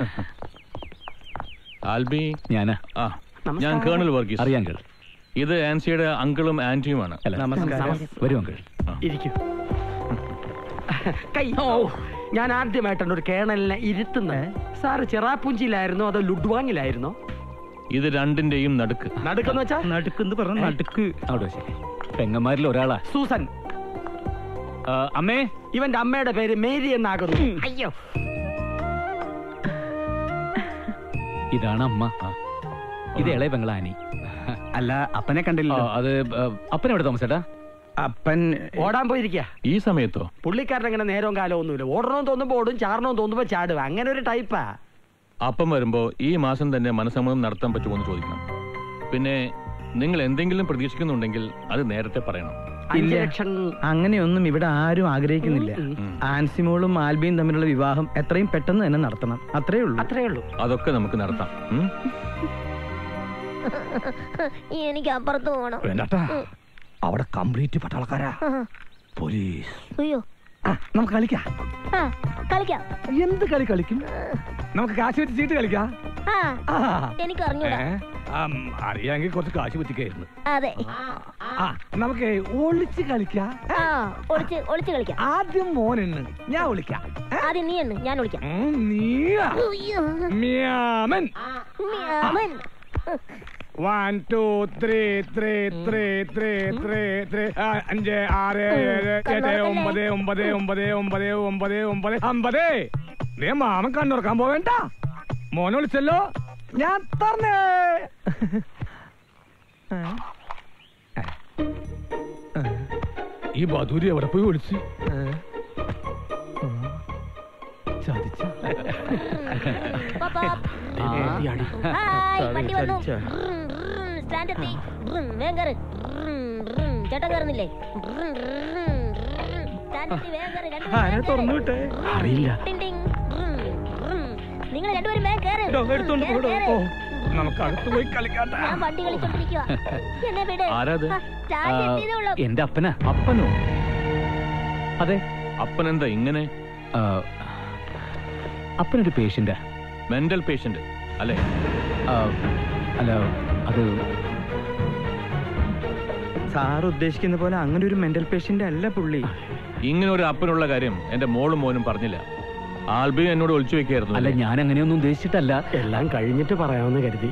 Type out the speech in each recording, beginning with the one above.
ആൽബി ഞാനാ ആ ഞാൻ കേണൽ വർഗീസ് അറിയാം അങ്കിൾ ഇത് ആൻസിയുടെ അങ്കിളും ആന്റിയുമാണ് അല്ല നമസ്കാരം. വരൂ അങ്കിൾ ഇരിക്കൂ കൈ ഓ ഞാൻ ആദ്യമായിട്ടാണ് ഒരു കേണലിനെ ഇരുത്തുന്നത് സാറ് ചിറാപ്പുഞ്ചിയിലായിരുന്നോ അതോ ലുഡ്വാങ്ങിലായിരുന്നോ ഇത് രണ്ടിന്റെയും നടുക്ക് നടുക്കെന്ന് വെച്ചാ നടുക്കെന്ന് പറഞ്ഞ നടുക്ക് അവിടെ വെച്ച് പെങ്ങന്മാരിൽ ഒരാളാ സൂസൻ ആ, അമ്മേ ഇവന്റെ അമ്മയുടെ പേര് മേരി എന്നാകുന്നു അയ്യോ ഇതാണ് അമ്മ ഇത് ഇളയ പെങ്ങള ആനി അല്ല അപ്പനെ കണ്ടില്ല ആ, അത് അപ്പൻ എവിടെ താമസേട്ടാ അപ്പൻ ഓടാൻ പോയിരിക്കാ ഈ സമയത്തോ പുള്ളിക്കാരൻ അങ്ങനെ നേരവും കാലവും ഒന്നുമില്ല ഓടണമെന്ന് തോന്നുമ്പോ ഓടും ചാടണമെന്ന് തോന്നുമ്പോ ചാടും അങ്ങനെ ഒരു ടൈപ്പാ അപ്പം വരുമ്പോ ഈ മാസം തന്നെ മനസ്സമ്മതം നടത്താൻ പറ്റുമോ എന്ന് ചോദിക്കണം പിന്നെ നിങ്ങൾ എന്തെങ്കിലും പ്രതീക്ഷിക്കുന്നുണ്ടെങ്കിൽ അത് നേരത്തെ പറയണം അഞ്ച് ഇല്ല. ലക്ഷം അങ്ങനെയൊന്നും ഇവിടെ ആരും ആഗ്രഹിക്കുന്നില്ല ഉം, ഉം. ആൻസിമോളും ആൽബിയും തമ്മിലുള്ള വിവാഹം എത്രയും പെട്ടെന്ന് തന്നെ നടത്തണം അത്രേ ഉള്ളൂ അത്രേ ഉള്ളൂ അതൊക്കെ നമുക്ക് നടത്താം ഉം? എനിക്ക് അപ്പുറത്ത് പോകണം വേണ്ടാട്ടാ അവിടെ കംപ്ലീറ്റ് പട്ടാളക്കാരാ പോലീസ് അയ്യോ ആ, നമുക്ക് കളിക്കാം ആ കളിക്കാം എന്ത് കളി കളിക്കും നമുക്ക് കാശ് വെച്ച് ചീട്ട് കളിക്കാം ആ ആ. എനിക്ക് അറിഞ്ഞൂടാ ഏ? ആം, അറിയാമെങ്കിൽ കുറച്ച് കാശ് കുത്തിക്കായിരുന്നു അതെ ആ നമുക്ക് ഒളിച്ച് കളിക്കാം ആ ഒളിച്ച് ഒളിച്ച് കളിക്കാം ആദ്യം മോനെന്ന് ഞാൻ വിളിക്കാം ആദ്യം നീ എന്ന് ഞാൻ വിളിക്കാം ഉം, നീയാ അയ്യോ. മ്യാമൻ മ്യാമൻ. One two three three three three three three അഞ്ച് ആറ് ഏഴ് എട്ട് ഒമ്പത് ഒമ്പത് ഒമ്പത് ഒമ്പത് ഒമ്പത് ഒമ്പത് അമ്പത് നീ മാമൻ കണ്ണുറക്കാൻ പോവേണ്ട മോനെ വിളിച്ചല്ലോ ഞാൻ പറഞ്ഞേ ഈ ബദൂരി എവിടെ പോയി വിളിച്ച് ചതിച്ച പാപ്പാ. ഹായ് വണ്ടി വന്നു സ്റ്റാൻഡ് എത്തി ബ്രും, വേഗം കേറ് ബ്രും, ബ്രും. ചേട്ടൻ കയറുന്നില്ലേ ബ്രും, ബ്രും, ബ്രും. സ്റ്റാൻഡ് എത്തി, വേഗം കേറ്. രണ്ടുപേരും ആരാ വേഗം തുറന്നു കേറ്. വിട്ടേ? ബ്രും, അറിയില്ല. ടിങ്, ടിങ്. ബ്രും, ബ്രും. നിങ്ങൾ രണ്ടുപേരും വേഗം കേറ്. ഇതോ, എടുത്തോണ്ട് കേറ്, പോടോ. കേറ്. ഓ, നമുക്ക് അകത്ത് പോയി കളിക്കാട്ടാ ഞാൻ വണ്ടി കളിച്ചോണ്ടിരിക്കുക എന്നെ വിട് ആരാത്? ആ, സ്റ്റാൻഡ് എത്തിയതേ ഉള്ളൂ എന്റെ അപ്പനാ അപ്പനോ അതെ അപ്പൻ എന്താ ഇങ്ങനെ ആ, അപ്പനൊരു പേഷ്യന്റാ മെന്റൽ പേഷ്യന്റ് അല്ലെ ആ, അല്ല അത് സാർ ഉദ്ദേശിക്കുന്ന പോലെ അങ്ങനെ ഒരു മെന്റൽ പേഷ്യന്റ് അല്ല പുള്ളി ഇങ്ങനെ ഒരു അപ്പനുള്ള കാര്യം എന്റെ മോളും മോനും പറഞ്ഞില്ല ആൽബി എന്നോട് ഒളിച്ചു വെക്കായിരുന്നു അല്ല ഞാൻ അങ്ങനെയൊന്നും ഉദ്ദേശിച്ചിട്ടല്ല എല്ലാം കഴിഞ്ഞിട്ട് പറയാമെന്ന് കരുതി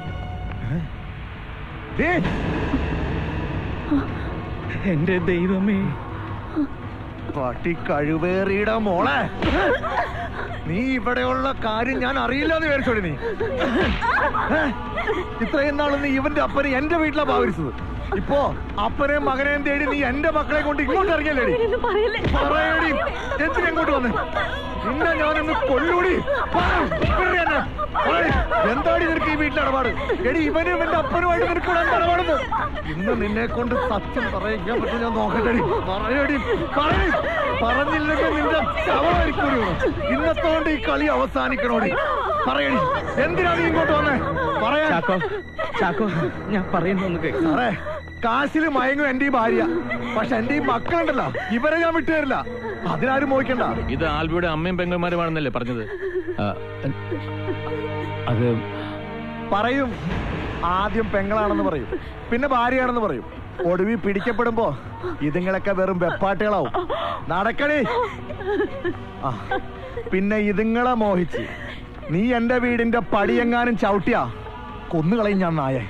എന്റെ ദൈവമേ പട്ടി കഴിവേറിയുടെ മോളെ നീ ഇവിടെയുള്ള കാര്യം ഞാൻ അറിയില്ല എന്ന് വിചാരിച്ചോടി നീ ഏ? ഇത്രയും നാൾ നീ ഇവന്റെ അപ്പനെ എന്റെ വീട്ടിലാ ഭാവിച്ചത് ഇപ്പോ അപ്പനെയും മകനെയും തേടി നീ എന്റെ മക്കളെ കൊണ്ട് ഇങ്ങോട്ട് ഇറങ്ങിയല്ലേടി പറയടി എന്തിനാ ഇങ്ങോട്ട് വന്ന് നിന്നെ ഞാനൊന്ന് കൊല്ലൂടി പറ, ഇവിടെ എന്നെ. പറയടി, എന്താടി നിനക്ക് ഈ വീട്ടിലെ ഇടപാട് എടി ഇവനും ഇവന്റെ അപ്പനുമായിട്ട് നിനക്ക് ഇവിടെ എന്താ ഇടപാടെന്ന് ഇന്ന് നിന്നെ കൊണ്ട് സത്യം പറയിക്കാൻ പറ്റും ഞാൻ നോക്കട്ടെടി പറയടി പറയടി പറഞ്ഞില്ലെങ്കിൽ നിന്റെ ശവമായിരിക്കൂടി ഇന്നത്തോണ്ട് ഈ കളി അവസാനിക്കണോടി പറയടി എന്തിനാ നീ ഇങ്ങോട്ട് വന്നേ പറയാ ചാക്കോ ചാക്കോ ഞാൻ പറയുന്നൊന്ന് കേക്ക് സാറേ കാശില് മയങ്ങും എന്റെ ഈ ഭാര്യ പക്ഷെ എന്റെ ഈ മക്കളുണ്ടല്ലോ ഇവരെ ഞാൻ വിട്ടുതരില്ല അതിനാരും മോഹിക്കണ്ട ഇത് ആൽബിയുടെ അമ്മയും പെങ്ങന്മാരുമാണെന്നല്ലേ പറഞ്ഞത് ആ, അത് പറയും ആദ്യം പെങ്ങളാണെന്ന് പറയും പിന്നെ ഭാര്യയാണെന്ന് പറയും ഒടുവി പിടിക്കപ്പെടുമ്പോ ഇതുങ്ങളൊക്കെ വെറും വെപ്പാട്ടുകളാവും നടക്കണേ ആ പിന്നെ ഇതുങ്ങളെ മോഹിച്ച് നീ എന്റെ വീടിന്റെ പടിയെങ്ങാനും ചവിട്ടിയാ കൊന്നുകളയും ഞാൻ നായെ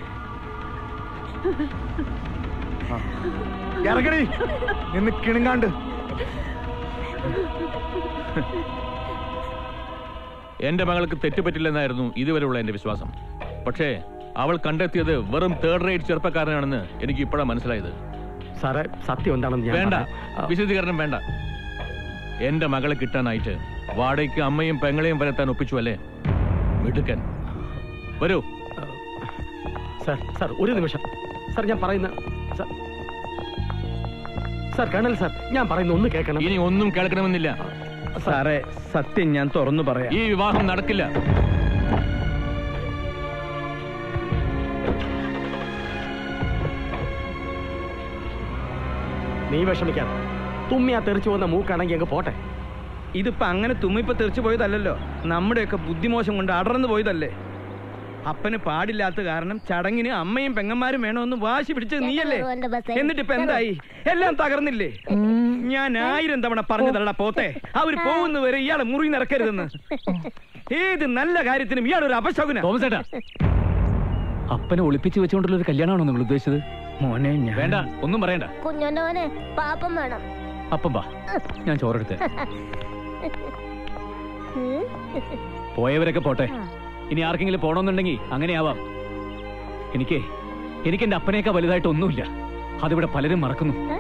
ആ. ഇറങ്ങടി നിന്ന് കിണുങ്ങാണ്ട് എന്റെ മകൾക്ക് തെറ്റുപറ്റില്ലെന്നായിരുന്നു ഇതുവരെയുള്ള എന്റെ വിശ്വാസം പക്ഷേ അവൾ കണ്ടെത്തിയത് വെറും തേർഡ് റേറ്റ് ചെറുപ്പക്കാരനാണെന്ന് എനിക്ക് ഇപ്പോഴാണ് മനസ്സിലായത് സാറേ സത്യം എന്താണെന്ന് ഞാൻ വേണ്ട പറയാം. വിശദീകരണം വേണ്ട എന്റെ മകളെ കിട്ടാനായിട്ട് വാടകയ്ക്ക് അമ്മയും പെങ്ങളെയും വരത്താൻ ഒപ്പിച്ചു അല്ലേ മിടുക്കൻ വരൂ സാർ സാർ ഒരു നിമിഷം സാർ ഞാൻ പറയുന്ന സാർ സാർ കേണൽ സാർ ഞാൻ പറയുന്ന ഒന്ന് കേൾക്കണം ഇനി ഒന്നും കേൾക്കണമെന്നില്ല സാറേ സത്യം ഞാൻ തുറന്നു പറയാം ഈ വിവാഹം നടക്കില്ല നീ വിഷമിക്കാതെ തുമ്മിയാ തെറിച്ചു വന്ന മൂക്കാണെങ്കിൽ അങ്ങ് പോട്ടെ ഇതിപ്പോ അങ്ങനെ തുമ്മിപ്പോ തെറിച്ചു പോയതല്ലല്ലോ നമ്മുടെയൊക്കെ ബുദ്ധിമോശം കൊണ്ട് അടർന്നു പോയതല്ലേ അപ്പന് പാടില്ലാത്ത കാരണം ചടങ്ങിന് അമ്മയും പെങ്ങന്മാരും വേണമെന്ന് വാശി പിടിച്ചത് നീയല്ലേ എന്റെ ബസ്സേ. എന്നിട്ടിപ്പോ എന്തായി എല്ലാം തകർന്നില്ലേ ഞാൻ ആയിരം തവണ പറഞ്ഞു തരടാ പോത്തെ അവര് പോകുന്നവരെ ഇയാളെ മുറി നിറക്കരുതെന്ന് ഏത് നല്ല കാര്യത്തിനും ഇയാളൊരു അപശകുന തോമസ് ഏട്ടാ അപ്പനെ ഒളിപ്പിച്ച് വെച്ചുകൊണ്ടുള്ള ഒരു കല്യാണമാണോ നിങ്ങൾ ഉദ്ദേശിച്ചത് മോനെ ഞാൻ വേണ്ട ഒന്നും പറയണ്ട കുഞ്ഞോന്റെ മോനെ പാപ്പം വേണം അപ്പം വാ ഞാൻ ചോറെടുത്ത് ഉം. പോയവരൊക്കെ പോട്ടെ ഇനി ആർക്കെങ്കിലും പോണമെന്നുണ്ടെങ്കിൽ അങ്ങനെയാവാം എനിക്ക് എനിക്ക് എന്റെ അപ്പനേക്കാൾ വലുതായിട്ട് ഒന്നുമില്ല അതിവിടെ പലരും മറക്കുന്നു ഏ?